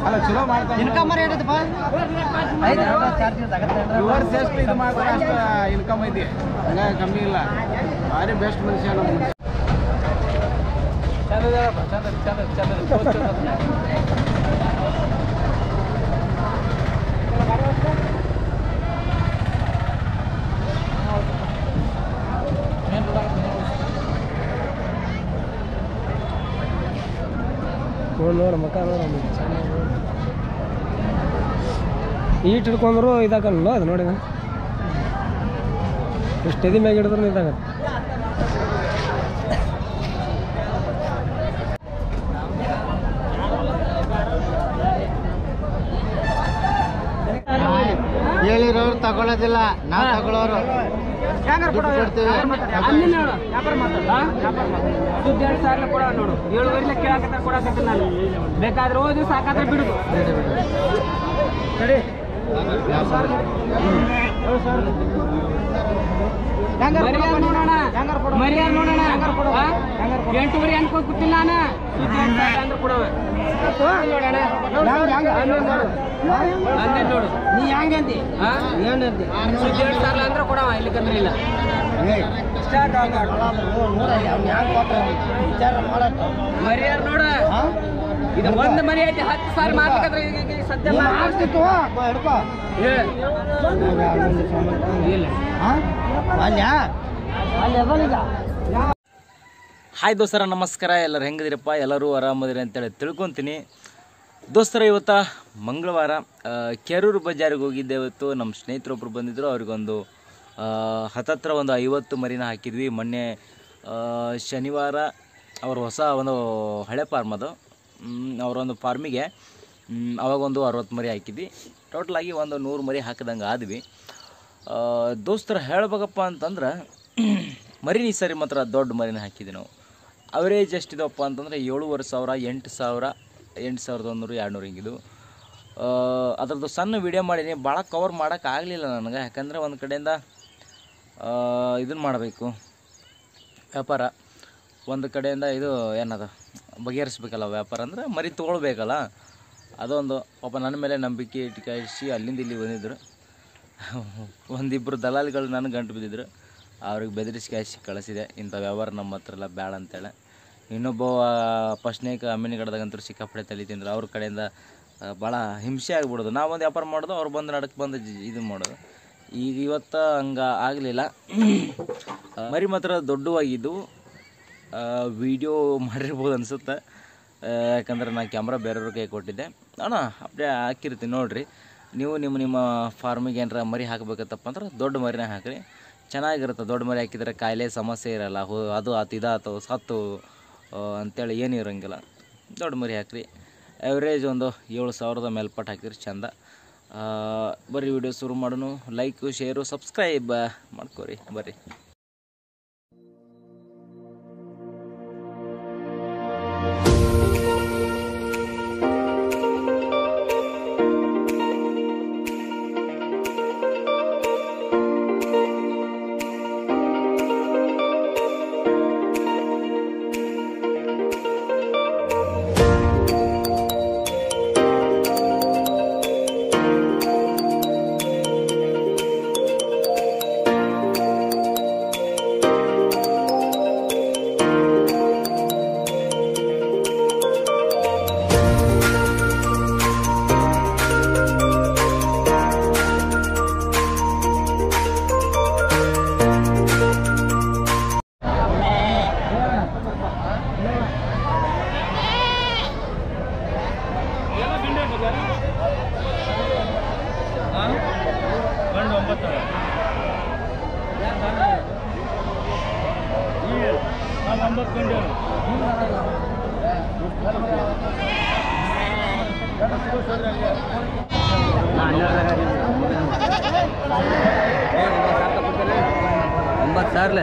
ಅಲ್ಲ ಚಲೋ ಮಾಡ್ತಾನೆ ಇನ್ಕಮ್ ಏನೈತಪ್ಪ ವ್ಯೂವರ್ಸ್ ಎಷ್ಟು ಇದು ಮಾಡ್ತಾರೆ ಅಷ್ಟು ಇನ್ಕಮ್ ಐತಿ ಹಂಗ ಕಮ್ಮಿ ಇಲ್ಲ ಭಾರಿ ಬೆಸ್ಟ್ ಮನುಷ್ಯ ನಮ್ಮ ಮನುಷ್ಯ ನೋಡ ಮಕ್ಕ ನೋಡ ಈಟ್ ಹಿಡ್ಕೊಂಡ್ರು ಇದಾಗಲ್ಲ ಅದು ನೋಡಿ ಎಷ್ಟು ಎದಿ ಮ್ಯಾಗ ಹಿಡಿದ್ರು ಇದಾಗತ್ತೆ ಹೇಳಿರೋರು ತಗೊಳ್ಳೋದಿಲ್ಲ ನಾವು ತಗೊಳ್ಳೋರು ದುಡ್ಡು ಕೊಡ್ತೀವಿ ದುಡ್ಡು ಎರಡು ಸಾವಿರ ಕೊಡ ನೋಡು ಏಳುವರೆ ಕೇಳಕತ್ತ ಕೊಡಕತ್ತ ನಾನು ಬೇಕಾದ್ರೆ ಓದಿ ಸಾಕಾದ್ರೆ ಬಿಡುದು ಮರ್ಯಾದ ನೋಡೋಣ ಮರ್ಯಾದ ನೋಡೋಣ ಆ? ಎಂಟೂವರೆ ಅನ್ಕೊಂಡ್ ಕೂತಿಲ್ಲ ನಾನು ಸುದ್ದಿ ಎರಡು ಸಾವಿರ ಅಂದ್ರೆ ಕೊಡವ ನೋಡೋಣ ಹಂಗೆ ನೋಡು ನೀ ಹೆಂಗಂತಿ ಆ? ಸುದ್ದಿ ಎರಡು ಸಾವಿರ ಅಂದ್ರೆ ಕೊಡವ ಇಲ್ಲಿಕಂದ್ರೆ ಇಲ್ಲ ಮರ್ಯಾದ ನೋಡ ಇದು ಒಂದು ಮರಿ ಐತಿ ಹತ್ತು ಸಾವಿರ ಮಾತಾಡಿದ್ರೆ ಈಗ ಈಗ ಸದ್ಯ ಮಾತಾಡ್ತಿತ್ತು ಇಲ್ಲ ಹಾಯ್ ದೋಸ್ತರ ನಮಸ್ಕಾರ ಎಲ್ಲರೂ ಹೆಂಗದಿರಪ್ಪ ಎಲ್ಲರೂ ಆರಾಮದಿರಿ ಅಂತೇಳಿ ತಿಳ್ಕೊತೀನಿ ದೋಸ್ತರ ಇವತ್ತ ಮಂಗಳವಾರ ಆ, ಕೆರೂರು ಬಜಾರಿಗೆ ಹೋಗಿದ್ದೆ ಇವತ್ತು ನಮ್ಮ ಸ್ನೇಹಿತರೊಬ್ಬರು ಬಂದಿದ್ದರು ಅವ್ರಿಗೊಂದು ಆ, ಹತ್ತತ್ರ ಒಂದು ಐವತ್ತು ಮರಿನ ಹಾಕಿದ್ವಿ ಮೊನ್ನೆ ಆ, ಶನಿವಾರ ಅವ್ರ ಹೊಸ ಒಂದು ಹಳೆ ಫಾರ್ಮ್ ಅದು ಮ್, ಅವರೊಂದು ಫಾರ್ಮಿಗೆ ಮ್, ಅವಾಗೊಂದು ಅರವತ್ತು ಮರಿ ಹಾಕಿದ್ವಿ ಟೋಟಲಾಗಿ ಒಂದು ನೂರು ಮರಿ ಹಾಕಿದಂಗೆ ಆದ್ವಿ ಆ, ದೋಸ್ತರ ಹೇಳ್ಬೇಕಪ್ಪ ಅಂತಂದ್ರೆ ಮರಿನ ಈ ಸರಿ ಮಾತ್ರ ದೊಡ್ಡ ಮರಿನ ಹಾಕಿದ್ವಿ ನಾವು ಅವರೇಜ್ ಎಷ್ಟಿದವಪ್ಪ ಅಂತಂದರೆ ಏಳುವರೆ ಸಾವಿರ ಎಂಟು ಸಾವಿರ ಎಂಟು ಸಾವಿರದ ಒಂದೂರು ಎರಡು ನೂರು ಹಿಂಗಿದು ಅದರದ್ದು ಸಣ್ಣ ವಿಡಿಯೋ ಮಾಡೀನಿ ಭಾಳ ಕವರ್ ಮಾಡೋಕೆ ಆಗಲಿಲ್ಲ ನನಗೆ ಯಾಕಂದರೆ ಒಂದು ಕಡೆಯಿಂದ ಇದನ್ನು ಮಾಡಬೇಕು ವ್ಯಾಪಾರ ಒಂದು ಕಡೆಯಿಂದ ಇದು ಏನದ ಬಗೆಹರಿಸ್ಬೇಕಲ್ಲ ವ್ಯಾಪಾರ ಅಂದರೆ ಮರಿ ತೊಗೊಳ್ಬೇಕಲ್ಲ ಅದೊಂದು ಪಾಪ ನನ್ನ ಮೇಲೆ ನಂಬಿಕೆ ಇಟ್ಕಾಯಿಸಿ ಅಲ್ಲಿಂದ ಇಲ್ಲಿ ಬಂದಿದ್ದರು ಒಂದಿಬ್ಬರು ದಲಾಲಿಗಳು ನನಗೆ ಗಂಟು ಬಿದ್ದಿದ್ರು ಅವ್ರಿಗೆ ಬೆದರಿಸಿ ಕಾಯಿಸಿ ಕಳಿಸಿದೆ ಇಂಥ ವ್ಯವಹಾರ ನಮ್ಮ ಹತ್ರ ಎಲ್ಲ ಬೇಡ ಅಂತೇಳಿ ಇನ್ನೊಬ್ಬ ಫಸ್ಟ್ನೇಕ ಅಮ್ಮಿನಗಡದಾಗಂತೂ ಸಿಕ್ಕಾಪಡೆ ತಲೆ ತಿಂದ್ರು ಅವ್ರ ಕಡೆಯಿಂದ ಭಾಳ ಹಿಂಸೆ ಆಗ್ಬಿಡೋದು ನಾವೊಂದು ವ್ಯಾಪಾರ ಮಾಡೋದು ಅವ್ರು ಬಂದು ನಡಕ್ಕೆ ಬಂದು ಜಿ- ಇದು ಮಾಡೋದು ಈಗ ಇವತ್ತು ಹಂಗೆ ಆಗಲಿಲ್ಲ ಮರಿ ಮಾತ್ರ ದೊಡ್ಡವಾಗಿದ್ದವು ವಿಡಿಯೋ ಮಾಡಿರ್ಬೋದು ಅನಿಸುತ್ತೆ ಯಾಕಂದ್ರೆ ನಾನು ಕ್ಯಾಮ್ರಾ ಬೇರೆಯವ್ರ ಕೈ ಕೊಟ್ಟಿದ್ದೆ ಅಣ್ಣ ಅಪ್ಡೇ ಹಾಕಿರ್ತೀನಿ ನೋಡಿರಿ ನೀವು ನಿಮ್ಮ ನಿಮ್ಮ ಫಾರ್ಮಿಗೆ ಏನಾರ ಮರಿ ಹಾಕಬೇಕತ್ತಪ್ಪ ಅಂದ್ರೆ ದೊಡ್ಡ ಮರಿನ ಹಾಕಿರಿ ಚೆನ್ನಾಗಿರುತ್ತೆ ದೊಡ್ಡ ಮರಿ ಹಾಕಿದ್ರೆ ಕಾಯಿಲೆ ಸಮಸ್ಯೆ ಇರಲ್ಲ ಹೋ ಅದು ಆತು ಇದಾತು ಸತ್ತು ಆ, ಅಂತೇಳಿ ಏನು ಇರೋಂಗಿಲ್ಲ ದೊಡ್ಡ ಮರಿ ಹಾಕ್ರಿ ಎವ್ರೇಜ್ ಒಂದು ಏಳು ಸಾವಿರದ ಮೇಲ್ಪಟ್ಟು ಹಾಕಿದ್ರೆ ಚಂದ ಆ, ಬರ್ರಿ ವಿಡಿಯೋ ಶುರು ಮಾಡೋಣ ಲೈಕು ಶೇರು ಸಬ್ಸ್ಕ್ರೈಬ್ ಮಾಡ್ಕೊರಿ ಬರ್ರಿ ಒಂಬತ್ತು ಸಾವಿರಲೆ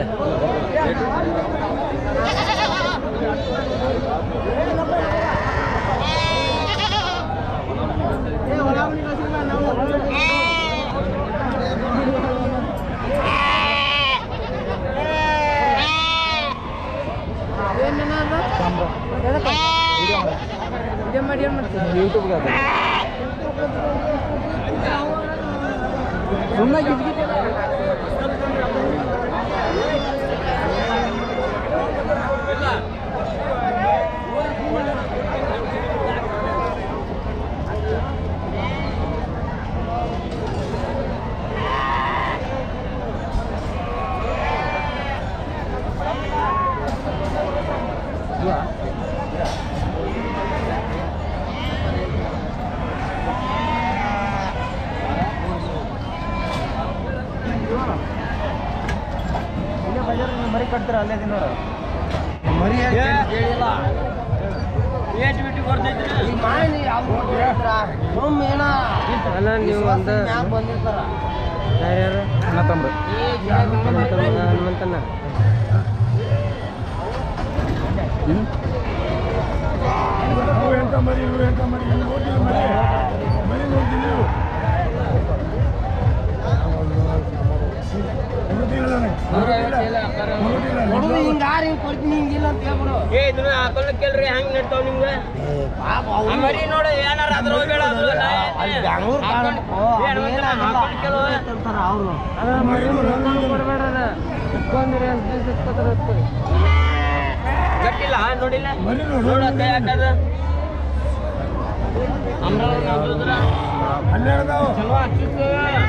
ಮಾಡಿ ಏನು ಮಾಡ್ತೀವಿ ಯೂಟ್ಯೂಬ್ಗೆ ಅದು ಸುಮ್ಮನೆ ಮರಿ ಕಟ್ತೀರ ಅಲ್ಲೇ ದಿನ ನೋಡು ಮರಿ ಅಲ್ಲ ನೀವು ಒಂದು ಯಾರ್ಯಾರು ಅಣ್ಣ ತಮ್ಮ ಹನುಮಂತಣ್ಣ ಏ ಇದನ್ನ ಹಾಕೊಂಡು ಕೇಳ್ರಿ ಹೆಂಗ್ ನಡ್ತಾವ್ ನಿಮ್ಗೆ ಆ ಮರಿ ನೋಡು ಏನಾರ ಅದ್ರ ಹೋಗ್ಬೇಡ ಅದು ಗಟ್ಟಿಲ್ಲ ನೋಡಿಲ್ಲ ನೋಡ ಕೈ ಹಾಕದ ಚಲೋ ಆಗ್ತಿತ್ತು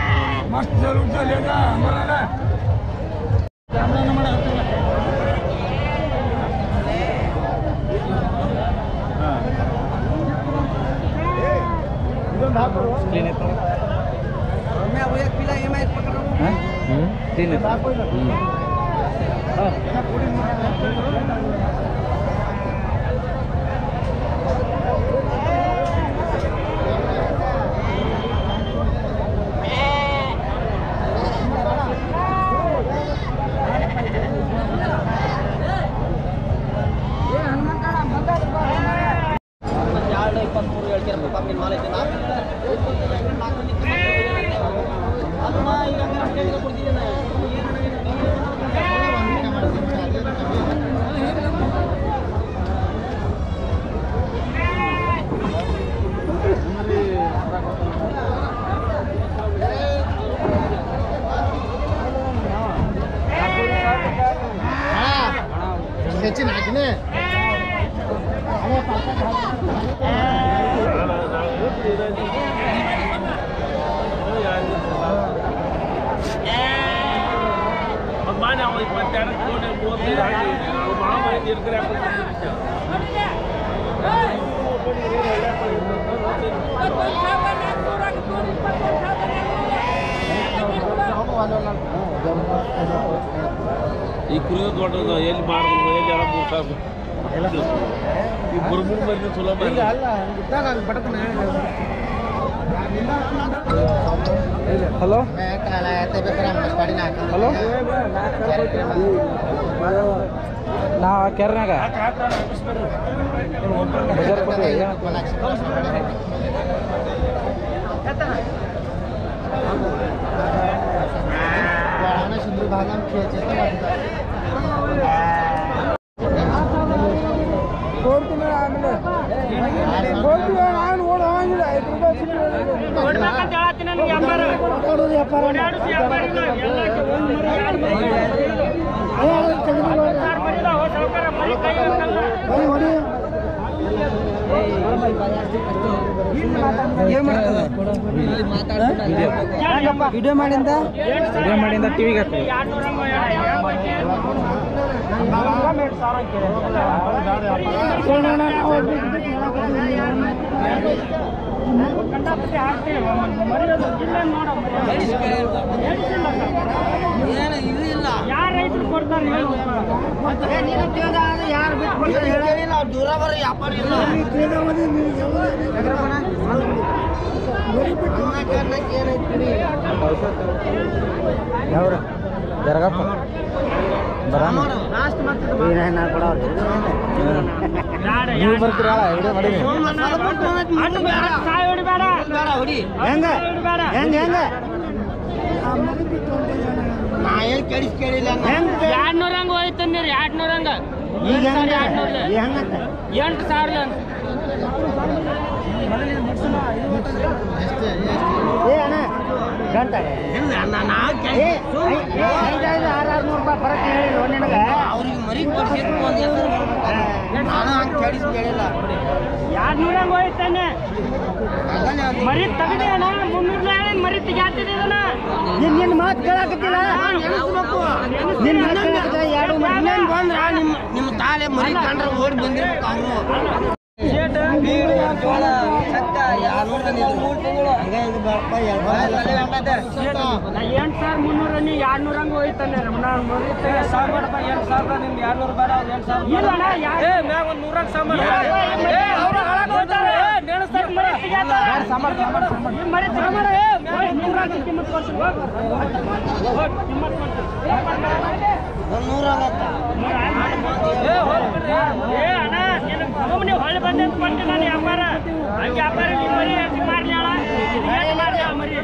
ಹೆಚ್ಚಿನ ಹಾಕಿನೇ ಈ ಕುರಿದ ದೊಡ್ಡದು ಎಲ್ಲಿ ಮಾಡ್ಬೇಕು ಎಲ್ಲಿ ಎಲ್ಲ ಮೂರು ಸಾವಿರ ಈ ಮೂರು ಮೂರು ಮಂದಿ ಚಲೋ ಈಗ ಮಾಡಿ ಅಲ್ಲ ಇದ್ದಾಗ ಹಂಗೆ ಬಡತನ ಹಲೋ ಹಲೋ ನಾ ಕೆರ್ನಾಗ ಬಜಾರ್ ಕೊಟ್ಟಿವಿ सिंधू भागम खेळायचे ವಿಡಿಯೋ ಮಾಡಿಂದ ವಿಡಿಯೋ ಮಾಡಿಂದ ಟಿವಿಗೆ ಹಾಕಿ ದೂರ ಬರ್ರಿ ವ್ಯಾಪಾರ ಇಲ್ಲ ಯಾವ್ರ ಜರಗಪ್ಪ ಬರಾಮ ನೀವು ಬರ್ತೀರಾ ವಿಡಿಯೋ ಮಾಡೀನಿ ಹೆಂಗ ಹೆಂಗ ಹೆಂಗ ನಾ ಏನ್ ಕೇಳಿಸ್ ಕೇಳಿಲ್ಲ ಎರಡ್ನೂರ ಹಂಗ ಹೋಯ್ತು ನೀರು ಎರಡ್ನೂರ ಹಂಗ ಈಗ ಹೆಂಗ ಎರಡ್ನೂರ್ಲೆ. ಹೆಂಗಂತ ಎಂಟು ಸಾವಿರ ಅಂತ ಅವ್ರಿಗೆ ಮರಿ ಕೊಡ್ಸಿದ್ರು ಒಂದು ಹೆಸರು ನಾನು ಹಂಗೆ ಕೇಳಿಸ್ ಕೇಳಿಲ್ಲ ಎರಡ್ ನೂರಂಗ ಹೋಯ್ತಾನೆ ಮರಿ ತೆಗದೆ ಅಣ್ಣ ಮುನ್ನೂರ್ ನಾಳೆ ಮರಿ ತೆಗ್ಯಾತಿದೆ ಇದನ್ನ ನಿನ್ನ ಮಾತು ಕೇಳಾಕತ್ತಿಲ್ಲ ನಿನ್ನ ಮಾತು ಕೇಳಾಕತ್ತಿಲ್ಲ ಎರಡು ಇನ್ನೇನು ಬಂದ್ರ ನಿಮ್ಮ ನಿಮ್ಮ ತಾಲೆ ಮರಿ ಕಂಡ್ರೆ ಓಡಿ ಬಂದಿರ್ಬೇಕು ಅವರು ಜೋಳ ಚಕ್ಕ ಮೂರು ತಿಂಗಳು ಹಂಗೆ ಇದು ಬಾಳಪ್ಪ ನಾ ಎಂಟ್ ಸಾವಿರ ಮುನ್ನೂರ ನೀ ಎರಡ್ ನೂರಂಗ ಹೋಯ್ತಾನೆ ನಾನು ಮರಿ ತೆಗೆ ಸಾವಿರ ಬೇಡಪ್ಪ ಎಂಟ್ ಸಾವಿರ ನಿಮ್ದು ಎರಡ್ ನೂರು ಬೇಡ ಎಂಟ್ ಸಾವಿರ ಇಲ್ಲ ಅಣ್ಣ ಏ ಮ್ಯಾಗ ಒಂದು ನೂರಾಗ ಸಾಮಾನು ಏ ಅವ್ರು ಹಾಳಾಗ್ ಹೋಗ್ತಾರೆ ಏ ನೆನೆಸ್ತಾರ ಮರಿ ತೆಗ್ಯಾತಾರ ಈ ಮರಿ ಸಾಮಾನ ಏ ಮ್ಯಾಗ ನೂರಾಗ ಕಿಮ್ಮತ್ ಕೊಡ್ತೀನಿ ಹೋಗ್ ಹೋಗ್ ಕಿಮ್ಮತ್ ಕೊಡ್ತೀನಿ ಒಂದು ನೂರ ಆಗತ್ತ ಏ ಹೋಗ್ಬಿಡ್ರಿ. ಏ ಅಣ್ಣ ನಿನ್ನ ಒಮ್ಮೆ ನೀವು ಹೊಳ್ಳಿ ಬಂದೆ ಅಂತ ಕೊಟ್ಟು ನಾನು ವ್ಯಾಪಾರ ಹಂಗೆ ವ್ಯಾಪಾರ ನಿಮ್ಮ ಮರಿ ಹೆಚ್ಚು ಮಾಡ್ಲಿ ಅಣ್ಣ ಇದು ಹೆಚ್ಚು ಮಾಡ್ಲಿ ಆ ಮರಿ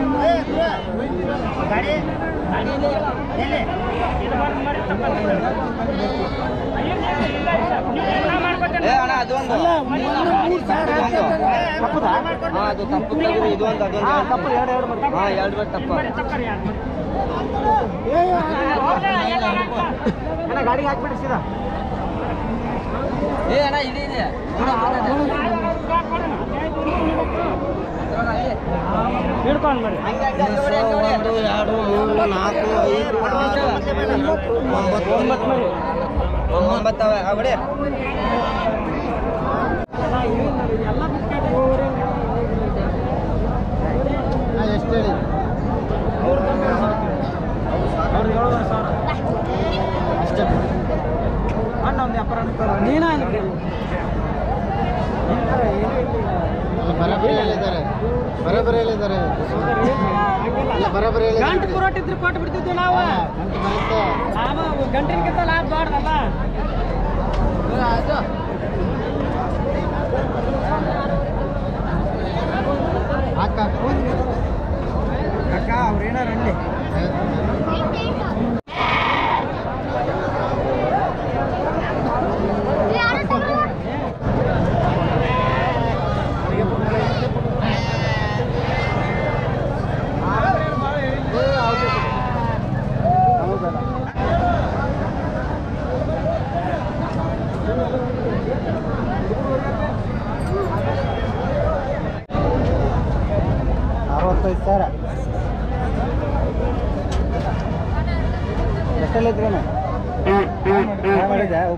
ಇದು ಬಂದು ಮರಿ ತಗೊಂಡು ಇಲ್ಲ ಇಲ್ಲ ನೀವು ಊಟ ಮಾಡ್ಕೊತೀನಿ ಅಣ್ಣ ಅದು ಒಂದು ಅದು ತಪ್ಪು ತೆಗೆದು ಇದು ಒಂದು ಅದೊಂದು ತಪ್ಪು ಎರಡು ಎರಡು ಹಾಂ ಎರಡು ಬೇಡ ತಪ್ಪ ಮರಿ ತಕ್ಕರಿ ಯಾರು ಮರಿ ಗಾಡಿಗೆ ಹಾಕ್ಬಿಡಿ ಸೀದಾ ಏ ಅಣ್ಣ ಇದೆ ಇದೆ ಹಿಡ್ಕೊಂಡು ಮರಿ ಒಂದು ಎರಡು ಮೂರು ನಾಲ್ಕು ಐದು ಆರು ಒಂಬತ್ತು ಒಂಬತ್ತು ಮರಿ ಒಂಬತ್ತವೆ ಅವಡೆ ಎಷ್ಟು ಹೇಳಿ ಅವ್ರಿಗೆ ಏಳುವರೆ ಸಾವಿರ ಅಷ್ಟೇ ಅಣ್ಣ ಒಂದು ವ್ಯಾಪಾರ ನೀನ ಬರಬರಿ ಹೇಳಿದ್ದಾರೆ ಬರಬರಿ ಹೇಳಿದ್ದಾರೆ ಇಲ್ಲ ಬರಬರಿ ಗಂಟು ಹೇಳಿದ್ದಾರೆ ಪುರೋಟಿದ್ರು ಕೊಟ್ಟು ಬಿಡ್ತಿದ್ವಿ ನಾವು ಗಂಟು ಬರುತ್ತೆ ನಾವು ಗಂಟಿನಕ್ಕಿಂತ ಲಾಭ ದೊಡ್ಡದಲ್ಲ ಹಾಕ ಅಕ್ಕ ಅವ್ರೇನಾರ ಅಂಡಿ ಅರವತ್ತೈದು ಸಾವಿರ ಎಷ್ಟಲ್ಲಿದ್ರೇನ ಮಾಡಿದ್ಯಾ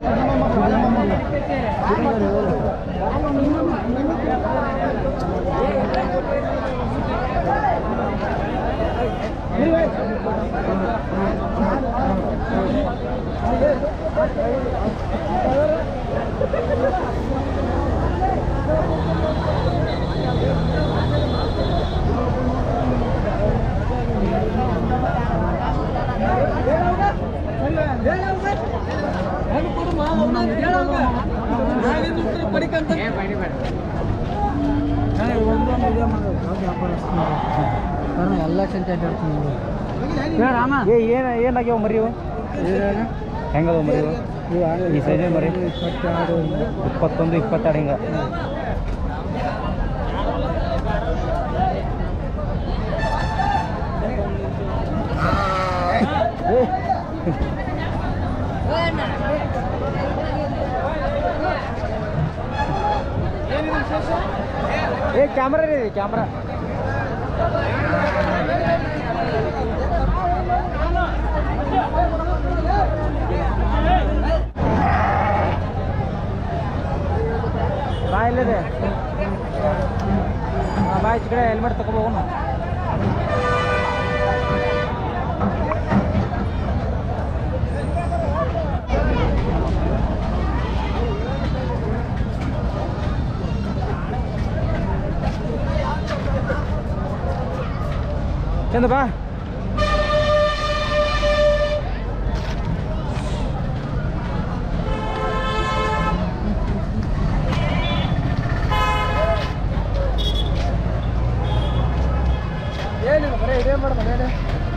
ಎಲ್ಲ ಸೆಂಟೆಂಟ್ ರಾಮ ಏ ಏನು ಏನಾಗ್ಯಾವ ಮರಿವು ಹೆಂಗದ ಮರಿವು ಈ ಸೈಜ್ ಮರಿ ಇಪ್ಪತ್ತೊಂದು ಇಪ್ಪತ್ತೆರಡು ಹಿಂಗ ಏ ಕ್ಯಾಮ್ರಾ ರೀ ಕ್ಯಾಮ್ರಾ ಬಾ ಇಲ್ಲಿದೆ ಬಾ ಈಚೆ ಕಡೆ ಹೆಲ್ಮೆಟ್ ತಗೋಬೋಗೋಣ ಚಂದ ಬಾ ಏನಿಲ್ಲ ಬರೀ ಇದೇ ಮಾಡೋದು